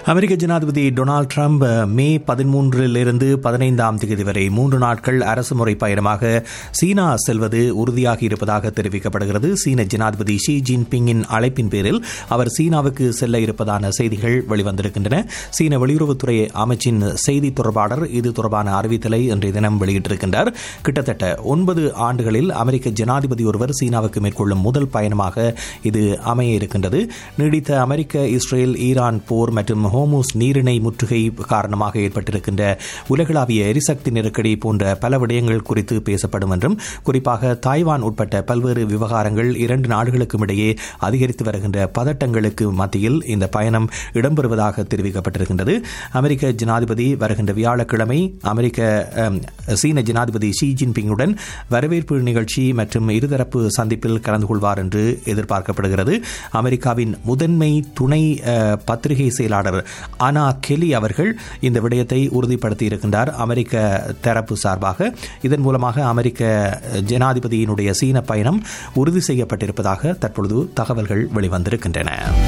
அமெரிக்க ஜனாதிபதி Donald Trump மே பதிமூன்றிலிருந்து பதினைந்தாம் தேதி வரை மூன்று நாட்கள் அரசுமுறை பயணமாக சீனா செல்வது உறுதியாகி இருப்பதாக தெரிவிக்கப்படுகிறது சீன ஜனாதிபதி ஷி ஜின்பிங்கின் அழைப்பின் பேரில் அவர் சீனாவுக்கு செல்ல இருப்பதான செய்திகள் வெளிவந்திருக்கின்றன சீன வெளியுறவுத்துறை அமைச்சின் செய்தி தொடர்பாளர் இது தொடர்பான அறிவித்தலை இன்றைய தினம் வெளியிட்டிருக்கின்றார் கிட்டத்தட்ட ஒன்பது ஆண்டுகளில் அமெரிக்க ஜனாதிபதி ஒருவர் சீனாவுக்கு மேற்கொள்ளும் முதல் பயணமாக இது அமைய இருக்கின்றது நீடித்த அமெரிக்க இஸ்ரேல் ஈரான் போர் மற்றும் ஹோமூஸ் நீரிணை முற்றுகை காரணமாக ஏற்பட்டிருக்கின்ற உலகளாவிய எரிசக்தி நெருக்கடி போன்ற பல விடயங்கள் குறித்து பேசப்படும் என்றும் குறிப்பாக தாய்வான் உட்பட்ட பல்வேறு விவகாரங்கள் இரண்டு நாடுகளுக்கும் இடையே அதிகரித்து வருகின்ற பதட்டங்களுக்கு மத்தியில் இந்த பயணம் இடம்பெறுவதாக தெரிவிக்கப்பட்டிருக்கின்றது அமெரிக்க ஜனாதிபதி வருகின்ற வியாழக்கிழமை அமெரிக்க சீன ஜனாதிபதி ஷி ஜின்பிங்குடன் வரவேற்பு நிகழ்ச்சி மற்றும் இருதரப்பு சந்திப்பில் கலந்து கொள்வார் என்று எதிர்பார்க்கப்படுகிறது அமெரிக்காவின் முதன்மை துணை பத்திரிகை செயலாளர் அனா கெலி அவர்கள் இந்த விடயத்தை உறுதிப்படுத்தி இருக்கின்றார் அமெரிக்க தரப்பு சார்பாக இதன் மூலமாக அமெரிக்க ஜனாதிபதியினுடைய சீன பயணம் உறுதி செய்யப்பட்டிருப்பதாக தற்பொழுது தகவல்கள் வெளிவந்திருக்கின்றன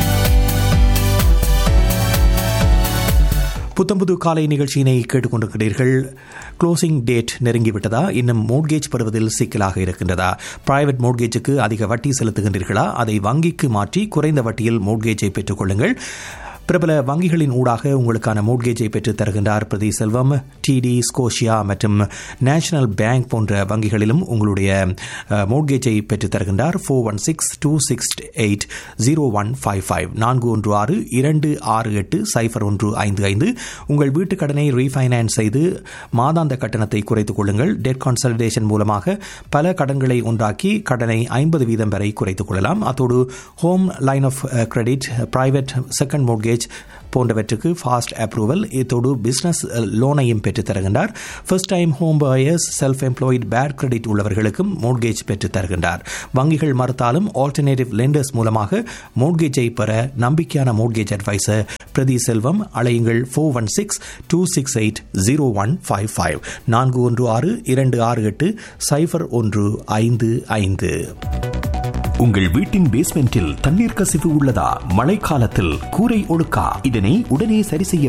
புத்தம்புது காலை நிகழ்ச்சியினை கேட்டுக்கொண்டிருக்கிறீர்கள் க்ளோசிங் டேட் நெருங்கிவிட்டதா இன்னும் மோட்கேஜ் பெறுவதில் சிக்கலாக இருக்கின்றதா பிரைவேட் மோட்கேஜுக்கு அதிக வட்டி செலுத்துகின்றீர்களா அதை வங்கிக்கு மாற்றி குறைந்த வட்டியில் மோட்கேஜை பெற்றுக் கொள்ளுங்கள் பிரபல வங்கிகளின் ஊடாக உங்களுக்கான மோட்கேஜை பெற்றுத் தருகின்றார் பிரதி செல்வம் டிடி ஸ்கோஷியா மற்றும் நேஷனல் பேங்க் போன்ற வங்கிகளிலும் உங்களுடைய மோட்கேஜை பெற்றுத் தருகின்றார் four one six two six eight zero one five five நான்கு ஒன்று ஆறு இரண்டு ஆறு எட்டு சைஃபர் ஒன்று ஐந்து ஐந்து உங்கள் வீட்டு கடனை ரீஃபைனான்ஸ் செய்து மாதாந்த கட்டணத்தை குறைத்துக் கொள்ளுங்கள் டெட் கன்சல்டேஷன் மூலமாக பல கடன்களை உண்டாக்கி கடனை ஐம்பது வீதம் வரை குறைத்துக் கொள்ளலாம் அத்தோடு home line of credit private second mortgage போன்றவற்றுக்கு ஃபாஸ்ட் அப்ரூவல் இதோடு பிசினஸ் லோனையும் பெற்றுத் தருகின்றார் first time home buyers self employed bad credit உள்ளவர்களுக்கும் மோட்கேஜ் பெற்றுத் தருகின்றார் வங்கிகள் மறுத்தாலும் ஆல்டர்னேட்டிவ் லெண்டர்ஸ் மூலமாக மோட்கேஜை பெற நம்பிக்கையான மோட்கேஜ் அட்வைசர் பிரதி செல்வம் அலையுங்கள் four one six two six eight zero one five five நான்கு ஒன்று ஆறு இரண்டு ஆறு எட்டு சைஃபர் ஒன்று ஐந்து ஐந்து உங்கள் வீட்டின் பேஸ்மெண்டில் தண்ணீர் கசிவு உள்ளதா மழைக்காலத்தில் கூரை ஒழுக்கா இதனை உடனே சரி செய்ய